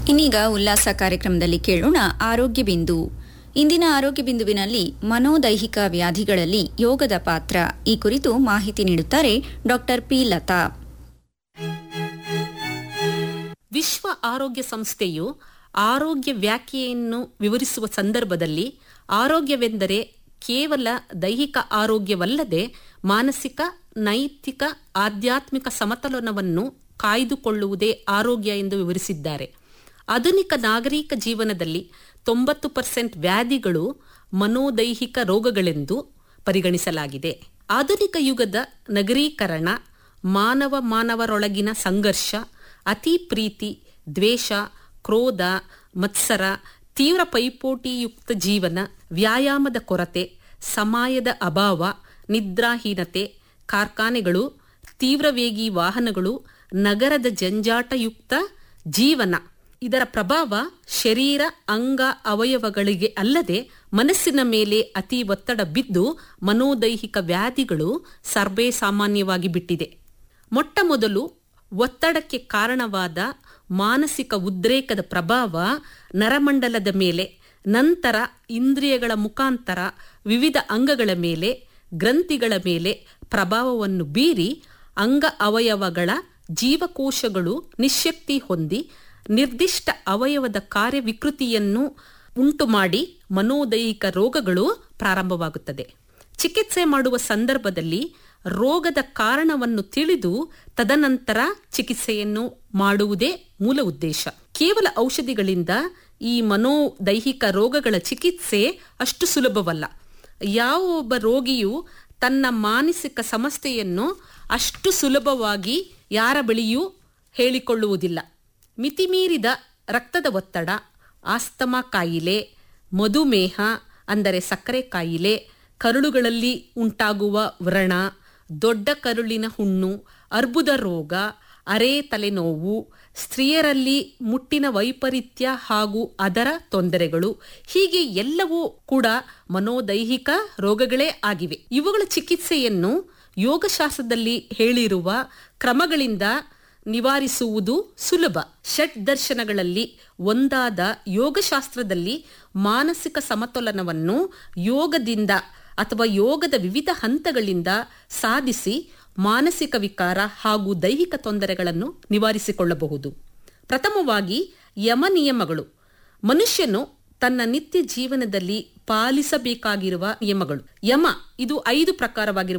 ಇನ್ನೀಗ ಉಲ್ಲಾಸ ಕಾರ್ಯಕ್ರಮದಲ್ಲಿ ಕೇಳೋಣ ಆರೋಗ್ಯ ಬಿಂದು ಇಂದಿನ ಆರೋಗ್ಯ ಬಿಂದುವಿನಲ್ಲಿ ಮನೋದೈಹಿಕ ವ್ಯಾಧಿಗಳಲ್ಲಿ ಯೋಗದ ಪಾತ್ರ ಈ ಕುರಿತು ಮಾಹಿತಿ ನೀಡುತ್ತಾರೆ ಡಾಕ್ಟರ್ ಪಿ ಲತಾ ವಿಶ್ವ ಆರೋಗ್ಯ ಸಂಸ್ಥೆಯು ಆರೋಗ್ಯ ವ್ಯಾಖ್ಯೆಯನ್ನು ವಿವರಿಸುವ ಸಂದರ್ಭದಲ್ಲಿ ಆರೋಗ್ಯವೆಂದರೆ ಕೇವಲ ದೈಹಿಕ ಆರೋಗ್ಯವಲ್ಲದೆ ಮಾನಸಿಕ ನೈತಿಕ ಆಧ್ಯಾತ್ಮಿಕ ಸಮತೋಲನವನ್ನು ಕಾಯ್ದುಕೊಳ್ಳುವುದೇ ಆರೋಗ್ಯ ಎಂದು ವಿವರಿಸಿದ್ದಾರೆ ಆಧುನಿಕ ನಾಗರಿಕ ಜೀವನದಲ್ಲಿ ತೊಂಬತ್ತು ಪರ್ಸೆಂಟ್ ವ್ಯಾಧಿಗಳು ಮನೋದೈಹಿಕ ರೋಗಗಳೆಂದು ಪರಿಗಣಿಸಲಾಗಿದೆ ಆಧುನಿಕ ಯುಗದ ನಗರೀಕರಣ ಮಾನವ ಮಾನವರೊಳಗಿನ ಸಂಘರ್ಷ ಅತಿ ಪ್ರೀತಿ ದ್ವೇಷ ಕ್ರೋಧ ಮತ್ಸರ ತೀವ್ರ ಪೈಪೋಟಿಯುಕ್ತ ಜೀವನ ವ್ಯಾಯಾಮದ ಕೊರತೆ ಸಮಯದ ಅಭಾವ ನಿದ್ರಾಹೀನತೆ ಕಾರ್ಖಾನೆಗಳು ತೀವ್ರವೇಗಿ ವಾಹನಗಳು ನಗರದ ಜಂಜಾಟಯುಕ್ತ ಜೀವನ ಇದರ ಪ್ರಭಾವ ಶರೀರ ಅಂಗ ಅವಯವಗಳಿಗೆ ಅಲ್ಲದೆ ಮನಸ್ಸಿನ ಮೇಲೆ ಅತಿ ಒತ್ತಡ ಬಿದ್ದು ಮನೋದೈಹಿಕ ವ್ಯಾಧಿಗಳು ಸರ್ವೇ ಸಾಮಾನ್ಯವಾಗಿ ಬಿಟ್ಟಿದೆ ಮೊಟ್ಟ ಮೊದಲು ಒತ್ತಡಕ್ಕೆ ಕಾರಣವಾದ ಮಾನಸಿಕ ಉದ್ರೇಕದ ಪ್ರಭಾವ ನರಮಂಡಲದ ಮೇಲೆ ನಂತರ ಇಂದ್ರಿಯಗಳ ಮುಖಾಂತರ ವಿವಿಧ ಅಂಗಗಳ ಮೇಲೆ ಗ್ರಂಥಿಗಳ ಮೇಲೆ ಪ್ರಭಾವವನ್ನು ಬೀರಿ ಅಂಗ ಅವಯವಗಳ ಜೀವಕೋಶಗಳು ನಿಶ್ಶಕ್ತಿ ಹೊಂದಿ ನಿರ್ದಿಷ್ಟ ಅವಯವದ ಕಾರ್ಯವಿಕೃತಿಯನ್ನು ಉಂಟು ಮಾಡಿ ಮನೋದೈಹಿಕ ರೋಗಗಳು ಪ್ರಾರಂಭವಾಗುತ್ತದೆ ಚಿಕಿತ್ಸೆ ಮಾಡುವ ಸಂದರ್ಭದಲ್ಲಿ ರೋಗದ ಕಾರಣವನ್ನು ತಿಳಿದು ತದನಂತರ ಚಿಕಿತ್ಸೆಯನ್ನು ಮಾಡುವುದೇ ಮೂಲ ಉದ್ದೇಶ ಕೇವಲ ಔಷಧಿಗಳಿಂದ ಈ ಮನೋದೈಹಿಕ ರೋಗಗಳ ಚಿಕಿತ್ಸೆ ಅಷ್ಟು ಸುಲಭವಲ್ಲ ಯಾವ ಒಬ್ಬ ರೋಗಿಯು ತನ್ನ ಮಾನಸಿಕ ಸಮಸ್ಯೆಯನ್ನು ಅಷ್ಟು ಸುಲಭವಾಗಿ ಯಾರ ಬಳಿಯೂ ಹೇಳಿಕೊಳ್ಳುವುದಿಲ್ಲ ಮಿತಿಮೀರಿದ ರಕ್ತದ ಒತ್ತಡ ಆಸ್ತಮಾ ಕಾಯಿಲೆ ಮಧುಮೇಹ ಅಂದರೆ ಸಕ್ಕರೆ ಕಾಯಿಲೆ ಕರುಳುಗಳಲ್ಲಿ ಉಂಟಾಗುವ ವ್ರಣ ದೊಡ್ಡ ಕರುಳಿನ ಹುಣ್ಣು ಅರ್ಬುದ ರೋಗ ಅರೆ ತಲೆನೋವು ಸ್ತ್ರೀಯರಲ್ಲಿ ಮುಟ್ಟಿನ ವೈಪರೀತ್ಯ ಹಾಗೂ ಅದರ ತೊಂದರೆಗಳು ಹೀಗೆ ಎಲ್ಲವೂ ಕೂಡ ಮನೋದೈಹಿಕ ರೋಗಗಳೇ ಆಗಿವೆ ಇವುಗಳ ಚಿಕಿತ್ಸೆಯನ್ನು ಯೋಗಶಾಸ್ತ್ರದಲ್ಲಿ ಹೇಳಿರುವ ಕ್ರಮಗಳಿಂದ ನಿವಾರಿಸುವುದು ಸುಲಭ ಷಟ್ ದರ್ಶನಗಳಲ್ಲಿ ಒಂದಾದ ಯೋಗಶಾಸ್ತ್ರದಲ್ಲಿ ಮಾನಸಿಕ ಸಮತೋಲನವನ್ನು ಯೋಗದಿಂದ ಅಥವಾ ಯೋಗದ ವಿವಿಧ ಹಂತಗಳಿಂದ ಸಾಧಿಸಿ ಮಾನಸಿಕ ವಿಕಾರ ಹಾಗೂ ದೈಹಿಕ ತೊಂದರೆಗಳನ್ನು ನಿವಾರಿಸಿಕೊಳ್ಳಬಹುದು ಪ್ರಥಮವಾಗಿ ಯಮ ನಿಯಮಗಳು ಮನುಷ್ಯನು ತನ್ನ ನಿತ್ಯ ಜೀವನದಲ್ಲಿ ಪಾಲಿಸಬೇಕಾಗಿರುವ ನಿಯಮಗಳು ಯಮ ಇದು ಐದು ಪ್ರಕಾರವಾಗಿರುವ